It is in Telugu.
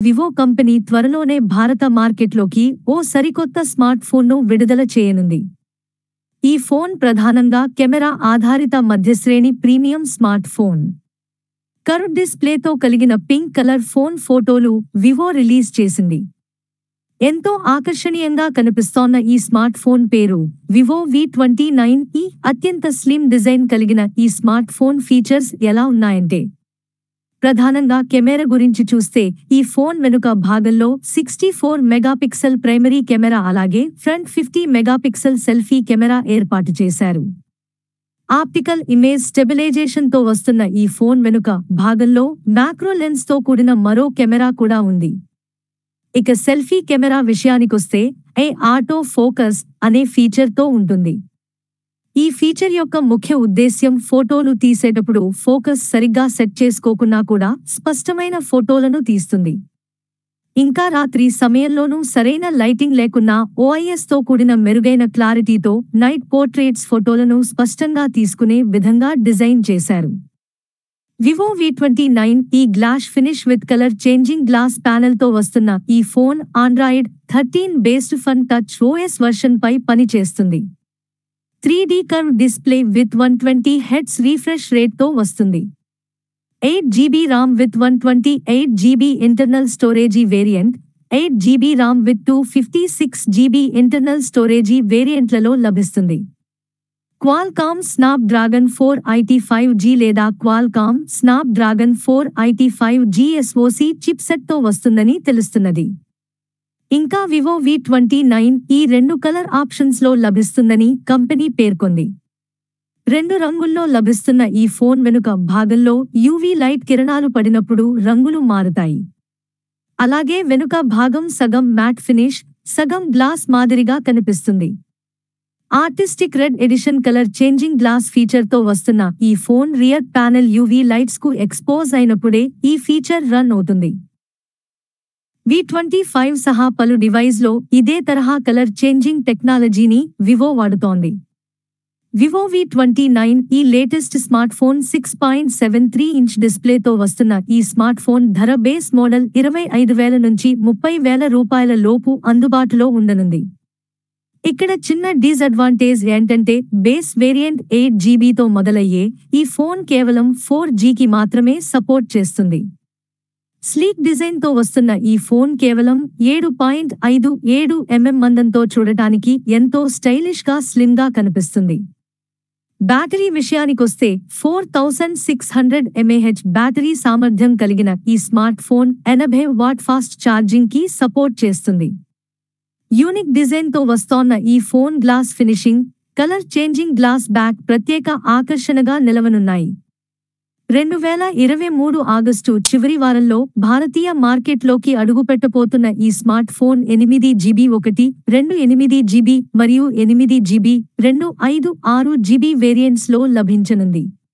వివో కంపెనీ త్వరలోనే భారత మార్కెట్లోకి ఓ సరికొత్త స్మార్ట్ ఫోన్ను విడుదల చేయనుంది ఈ ఫోన్ ప్రధానంగా కెమెరా ఆధారిత మధ్యశ్రేణి ప్రీమియం స్మార్ట్ ఫోన్ కర్వ్ డిస్ప్లేతో కలిగిన పింక్ కలర్ ఫోన్ ఫోటోలు వివో రిలీజ్ చేసింది ఎంతో ఆకర్షణీయంగా కనిపిస్తోన్న ఈ స్మార్ట్ ఫోన్ పేరు వివో వి ట్వంటీ నైన్ ఈ అత్యంత స్లిమ్ డిజైన్ కలిగిన ఈ స్మార్ట్ ఫోన్ ఫీచర్స్ ఎలా ఉన్నాయంటే ప్రధానంగా కెమెరా గురించి చూస్తే ఈ ఫోన్ వెనుక భాగంలో sixty four megapixel primary camera అలాగే front fifty megapixel selfie camera ఏర్పాటు చేశారు ఆప్టికల్ ఇమేజ్ స్టెబిలైజేషన్తో వస్తున్న ఈ ఫోన్ వెనుక భాగంలో మ్యాక్రో లెన్స్తో కూడిన మరో కెమెరా కూడా ఉంది ఇక సెల్ఫీ కెమెరా విషయానికొస్తే ఏ ఆటో ఫోకస్ అనే ఫీచర్తో ఉంటుంది ఈ ఫీచర్ యొక్క ముఖ్య ఉద్దేశ్యం ఫోటోలు తీసేటప్పుడు ఫోకస్ సరిగ్గా సెట్ చేసుకోకున్నా కూడా స్పష్టమైన ఫోటోలను తీస్తుంది ఇంకా రాత్రి సమయంలోనూ సరైన లైటింగ్ లేకున్నా OIS తో కూడిన మెరుగైన క్లారిటీతో నైట్ పోర్ట్రేట్స్ ఫోటోలను స్పష్టంగా తీసుకునే విధంగా డిజైన్ చేశారు వివో వి ట్వంటీ నైన్ ఈ glass finish with colour changing glass ప్యానెల్తో వస్తున్న ఈ phone Android thirteen based fun touch OS version పై పనిచేస్తుంది three D curve display with one twenty hertz refresh రేట్తో వస్తుంది eight GB RAM with one twenty eight GB internal storage variant eight GB RAM with two fifty six GB internal storage వేరియంట్లలో లభిస్తుంది Qualcomm Snapdragon four IT five G లేదా Qualcomm Snapdragon four IT five G SoC చిప్సెట్తో వస్తుందని తెలుస్తున్నది ఇంకా వివో వి ట్వంటీ నైన్ ఈ రెండు కలర్ ఆప్షన్స్లో లభిస్తుందని కంపెనీ పేర్కొంది రెండు రంగుల్లో లభిస్తున్న ఈ ఫోన్ వెనుక భాగంలో యూవీ లైట్ కిరణాలు పడినప్పుడు రంగులు మారుతాయి అలాగే వెనుక భాగం సగం మ్యాట్ ఫినిష్ సగం గ్లాస్ మాదిరిగా కనిపిస్తుంది artistic red edition colour changing glass ఫీచర్తో వస్తున్న ఈ phone rear panel UV lights కు ఎక్స్పోజ్ అయినప్పుడే ఈ ఫీచర్ రన్ అవుతుంది వి ట్వంటీ ఫైవ్ సహా పలు డివైస్లో ఇదే తరహా కలర్ చేంజింగ్ టెక్నాలజీని వివో వాడుతోంది వివో వి ట్వంటీ నైన్ ఈ latest smartphone six point seven three inch డిస్ప్లేతో వస్తున్న ఈ స్మార్ట్ ఫోన్ ధర బేస్ మోడల్ ఇరవై ఐదు వేల నుంచి ముప్పై వేల రూపాయల లోపు అందుబాటులో ఉండనుంది ఇక్కడ చిన్న డిసడ్వాంటేజ్ ఏంటంటే బేస్ వేరియంట్ ఎయిట్ జీబీతో మొదలయ్యే ఈ ఫోన్ కేవలం ఫోర్ జీకి మాత్రమే సపోర్ట్ చేస్తుంది స్లీక్ డిజైన్తో వస్తున్న ఈ ఫోన్ కేవలం ఏడు పాయింట్ ఐదు ఏడు ఎంఎం మందంతో చూడటానికి ఎంతో స్టైలిష్గా స్లిమ్గా కనిపిస్తుంది బ్యాటరీ విషయానికొస్తే four thousand six hundred mAh battery సామర్థ్యం కలిగిన ఈ స్మార్ట్ ఫోన్ ఎనభై వాట్ ఫాస్ట్ ఛార్జింగ్ కి సపోర్ట్ చేస్తుంది యూనిక్ డిజైన్తో వస్తోన్న ఈ ఫోన్ glass finishing colour changing glass back ప్రత్యేక ఆకర్షణగా నిలవనున్నాయి రెండు వేల ఇరవై మూడు ఆగస్టు చివరి వారంలో భారతీయ మార్కెట్లోకి అడుగుపెట్టబోతున్న ఈ స్మార్ట్ ఫోన్ ఎనిమిది జీబీ ఒకటి రెండు ఎనిమిది జీబీ మరియు ఎనిమిది జీబీ రెండు ఐదు ఆరు జీబీ వేరియంట్స్లో లభించనుంది